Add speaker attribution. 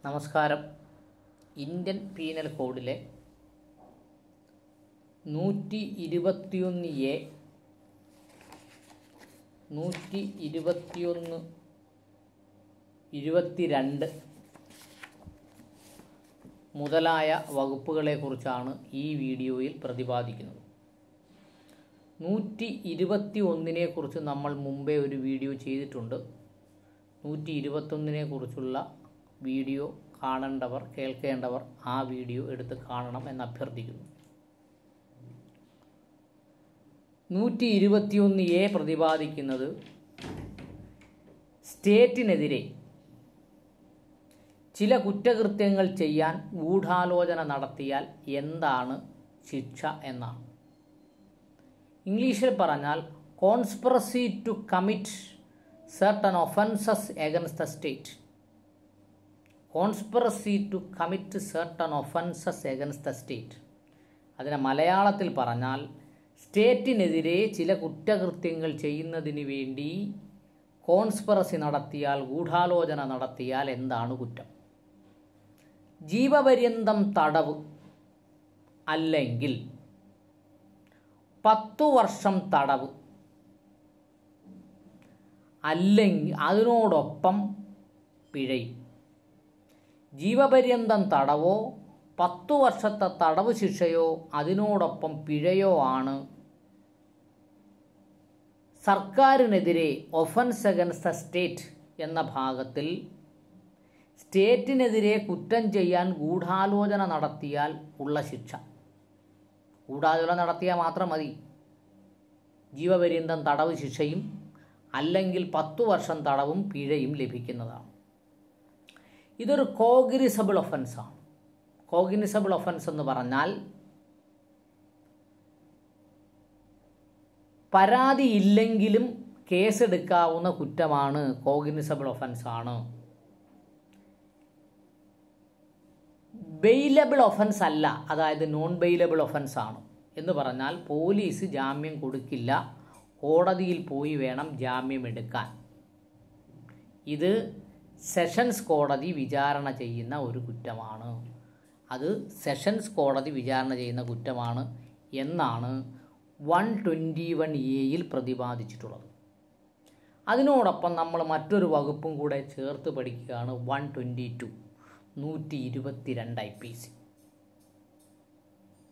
Speaker 1: നമസ്കാരം Indian penal കോഡിലെ നൂറ്റി ഇരുപത്തിയൊന്ന് എ നൂറ്റി ഇരുപത്തിയൊന്ന് ഇരുപത്തിരണ്ട് മുതലായ വകുപ്പുകളെക്കുറിച്ചാണ് ഈ വീഡിയോയിൽ പ്രതിപാദിക്കുന്നത് നൂറ്റി ഇരുപത്തി ഒന്നിനെ കുറിച്ച് നമ്മൾ മുമ്പേ ഒരു വീഡിയോ ചെയ്തിട്ടുണ്ട് നൂറ്റി ഇരുപത്തൊന്നിനെ കുറിച്ചുള്ള വീഡിയോ കാണേണ്ടവർ കേൾക്കേണ്ടവർ ആ വീഡിയോ എടുത്ത് കാണണം എന്ന് അഭ്യർത്ഥിക്കുന്നു നൂറ്റി ഇരുപത്തിയൊന്ന് എ പ്രതിപാദിക്കുന്നത് സ്റ്റേറ്റിനെതിരെ ചില കുറ്റകൃത്യങ്ങൾ ചെയ്യാൻ ഗൂഢാലോചന നടത്തിയാൽ എന്താണ് ശിക്ഷ എന്നാണ് ഇംഗ്ലീഷിൽ പറഞ്ഞാൽ conspiracy to commit certain offenses against the state conspiracy to commit certain offenses against the state അതിനെ മലയാളത്തിൽ പറഞ്ഞാൽ സ്റ്റേറ്റിനെതിരെ ചില കുറ്റകൃത്യങ്ങൾ ചെയ്യുന്നതിന് വേണ്ടി കോൺസ്പിറസി നടത്തിയാൽ ഗൂഢാലോചന നടത്തിയാൽ എന്താണ് കുറ്റം ജീവപര്യന്തം തടവ് അല്ലെങ്കിൽ പത്തു വർഷം തടവ് അല്ലെങ്കിൽ അതിനോടൊപ്പം പിഴയും ജീവപര്യന്തം തടവോ പത്തു വർഷത്തെ തടവ് ശിക്ഷയോ അതിനോടൊപ്പം പിഴയോ ആണ് സർക്കാരിനെതിരെ ഒഫൻസ് അഗൻസ്റ്റ് ദ സ്റ്റേറ്റ് എന്ന ഭാഗത്തിൽ സ്റ്റേറ്റിനെതിരെ കുറ്റം ചെയ്യാൻ ഗൂഢാലോചന നടത്തിയാൽ ഉള്ള ശിക്ഷ ഗൂഢാലോചന നടത്തിയാൽ മാത്രം മതി ജീവപര്യന്തം തടവ് ശിക്ഷയും അല്ലെങ്കിൽ പത്തു വർഷം തടവും പിഴയും ലഭിക്കുന്നതാണ് ഇതൊരു കോഗ്നിസബിൾ ഒഫൻസാണ് കോഗ്നിസബിൾ ഒഫൻസ് എന്ന് പറഞ്ഞാൽ പരാതി ഇല്ലെങ്കിലും കേസെടുക്കാവുന്ന കുറ്റമാണ് കോഗ്നിസബിൾ ഒഫൻസ് ആണ് ബെയിലബിൾ ഒഫൻസ് അല്ല അതായത് നോൺ ബെയിലബിൾ ഒഫൻസ് ആണ് എന്ന് പറഞ്ഞാൽ പോലീസ് ജാമ്യം കൊടുക്കില്ല കോടതിയിൽ പോയി വേണം ജാമ്യം എടുക്കാൻ ഇത് സെഷൻസ് കോടതി വിചാരണ ചെയ്യുന്ന ഒരു കുറ്റമാണ് അത് സെഷൻസ് കോടതി വിചാരണ ചെയ്യുന്ന കുറ്റമാണ് എന്നാണ് വൺ ട്വൻറ്റി വൺ എയിൽ പ്രതിപാദിച്ചിട്ടുള്ളത് അതിനോടൊപ്പം നമ്മൾ മറ്റൊരു വകുപ്പും കൂടെ ചേർത്ത് പഠിക്കുകയാണ് വൺ ട്വൻറ്റി ടു നൂറ്റി ഇരുപത്തി രണ്ട് ഐ പി സി